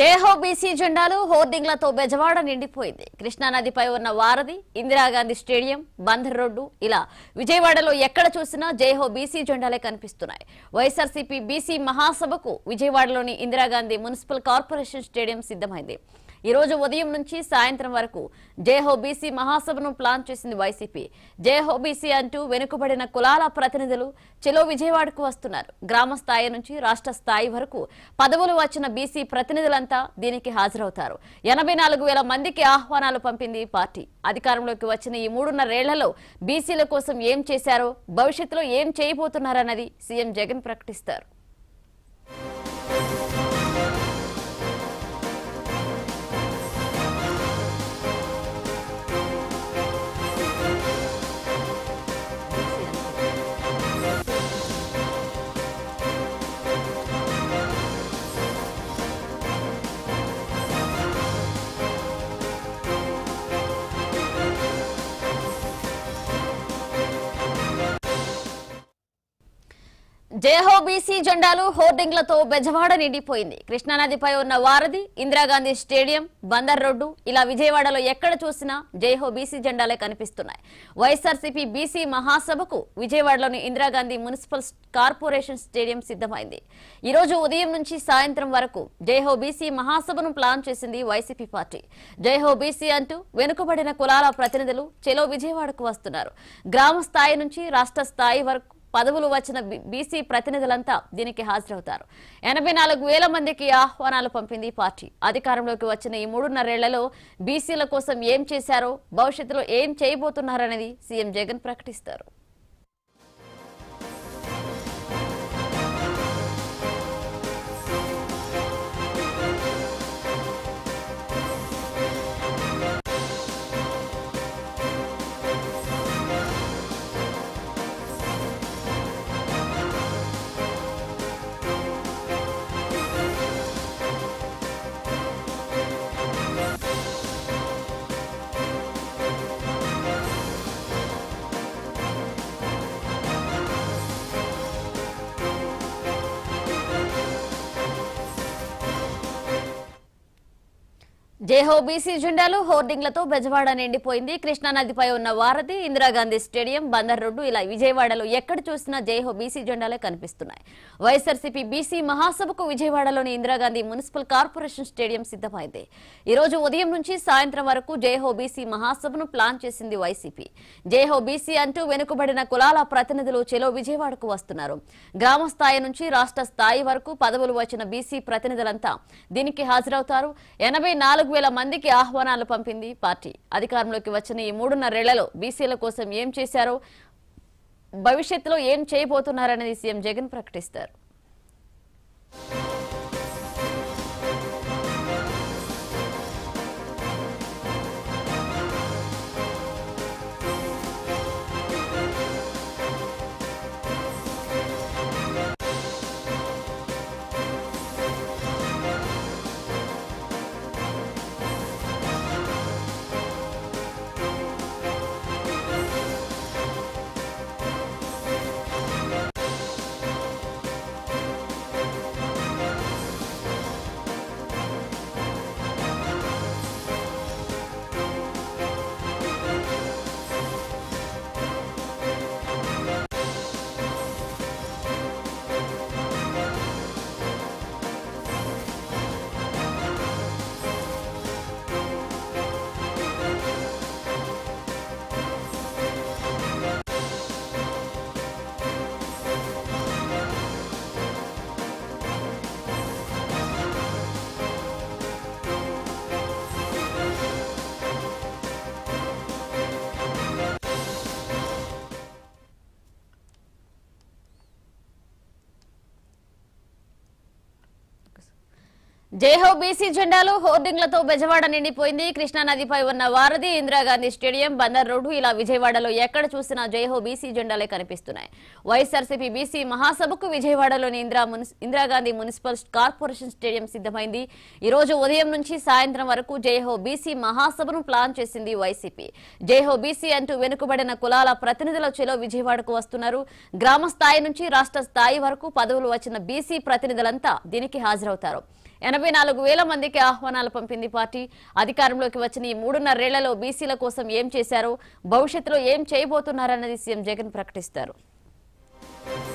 జయహో BC జెండాలు హోర్డింగ్లతో బెజవాడ నిండిపోయింది కృష్ణానదిపై ఉన్న వారధి ఇందిరాగాంధీ స్టేడియం బందర్ రోడ్డు ఇలా విజయవాడలో ఎక్కడ చూసినా జయహో బీసీ జెండాలే కనిపిస్తున్నాయి వైఎస్ఆర్సీపీ బీసీ మహాసభకు విజయవాడలోని ఇందిరాగాంధీ మున్సిపల్ కార్పొరేషన్ స్టేడియం సిద్ధమైంది ఈ రోజు ఉదయం నుంచి సాయంత్రం వరకు జయహో బీసీ మహాసభను ప్లాన్ చేసింది వైసీపీ జయహో బీసీ అంటూ వెనుకబడిన కులాల ప్రతినిధులు చెలో విజయవాడకు వస్తున్నారు గ్రామ స్థాయి నుంచి రాష్ట్ర స్థాయి వరకు పదవులు వచ్చిన బీసీ ప్రతినిధులంతా దీనికి హాజరవుతారు ఎనభై నాలుగు వేల మందికి ఆహ్వానాలు పంపింది పార్టీ అధికారంలోకి వచ్చిన ఈ మూడున్నరేళ్లలో బీసీల కోసం ఏం చేశారో భవిష్యత్తులో ఏం చేయబోతున్నారన్నది సీఎం జగన్ ప్రకటిస్తారు జయహో బీసీ జెండాలు హోర్డింగ్లతో బెజవాడ నిండిపోయింది కృష్ణానదిపై ఉన్న వారధి ఇందిరాగాంధీ స్టేడియం బందర్ రోడ్డు ఇలా విజయవాడలో ఎక్కడ చూసినా జయహో బీసీ జెండాలే కనిపిస్తున్నాయి వైఎస్ఆర్సీపీ బీసీ మహాసభకు విజయవాడలోని ఇందిరాగాంధీ మున్సిపల్ కార్పొరేషన్ స్టేడియం సిద్ధమైంది ఈ రోజు ఉదయం నుంచి సాయంత్రం వరకు జయహో బీసీ మహాసభను ప్లాన్ చేసింది వైసీపీ పార్టీ జయహో బీసీ అంటూ వెనుకబడిన కులాల ప్రతినిధులు చెలో విజయవాడకు వస్తున్నారు గ్రామ స్థాయి నుంచి రాష్ట్ర స్థాయి వరకు పదవులు వచ్చిన బి- బీసీ ప్రతినిధులంతా దీనికి హాజరవుతారు ఎనభై నాలుగు వేల మందికి ఆహ్వానాలు పంపింది పార్టీ అధికారంలోకి వచ్చిన ఈ మూడున్నరేళ్లలో బీసీల కోసం ఏం చేశారో భవిష్యత్తులో ఏం చేయబోతున్నారనేది సీఎం జగన్ ప్రకటిస్తారు జేహో బీసీ జెండాలు హోర్డింగ్లతో బెజవాడ నిండిపోయింది కృష్ణానదిపై ఉన్న వారధి ఇందిరాగాంధీ స్టేడియం బందర్ రోడ్డు ఇలా విజయవాడలో ఎక్కడ చూసినా జేహో బీసీ జెండాలే కనిపిస్తున్నాయి వైఎస్ఆర్సీపీ బీసీ మహాసభకు విజయవాడలోని ఇందిరాగాంధీ మున్సిపల్ కార్పొరేషన్ స్టేడియం సిద్ధమైంది ఈ రోజు ఉదయం నుంచి సాయంత్రం వరకు జేహో బీసీ మహాసభను ప్లాన్ చేసింది వైసీపీ జేహో బీసీ అంటూ వెనుకబడిన కులాల ప్రతినిధులు చెలో విజయవాడకు వస్తున్నారు గ్రామ స్థాయి నుంచి రాష్ట్ర స్థాయి వరకు పదవులు వచ్చిన బీసీ ప్రతినిధులంతా దీనికి హాజరవుతారు ఎనభై నాలుగు వేల మందికి ఆహ్వానాలు పంపింది పార్టీ అధికారంలోకి వచ్చిన ఈ మూడున్నరేళ్లలో బీసీల కోసం ఏం చేశారో భవిష్యత్తులో ఏం చేయబోతున్నారనేది సీఎం జగన్ ప్రకటిస్తారు జయహో బీసీ జెండాలు హోర్డింగ్లతో బెజవాడ నిండిపోయింది కృష్ణా నదిపై ఉన్న వారధి ఇందిరాగాంధీ స్టేడియం బందర్ రోడ్డు ఇలా విజయవాడలో ఎక్కడ చూసినా జయహో బీసీ జెండాలే కనిపిస్తున్నాయి వైఎస్ఆర్సీపీ బీసీ మహాసభకు విజయవాడలోని ఇందిరా మునిస్- ఇందిరాగాంధీ మున్సిపల్ కార్పొరేషన్ స్టేడియం సిద్ధమైంది ఈ రోజు ఉదయం నుంచి సాయంత్రం వరకు జయహో బీసీ మహాసభను ప్లాన్ చేసింది వైసీపీ జయహో బీసీ అంటూ వెనుకబడిన కులాల ప్రతినిధుల చెలో విజయవాడకు వస్తున్నారు గ్రామ స్థాయి నుంచి రాష్ట్ర స్థాయి వరకు పదవులు వచ్చిన బీసీ ప్రతినిధులంతా దీనికి హాజరవుతారు ఎనభై నాలుగు వేల మందికి ఆహ్వానాలు పంపింది పార్టీ అధికారంలోకి వచ్చిన ఈ మూడున్నరేళ్లలో బీసీల కోసం ఏం చేశారో భవిష్యత్తులో ఏం చేయబోతున్నారన్నది సీఎం జగన్ ప్రకటిస్తారు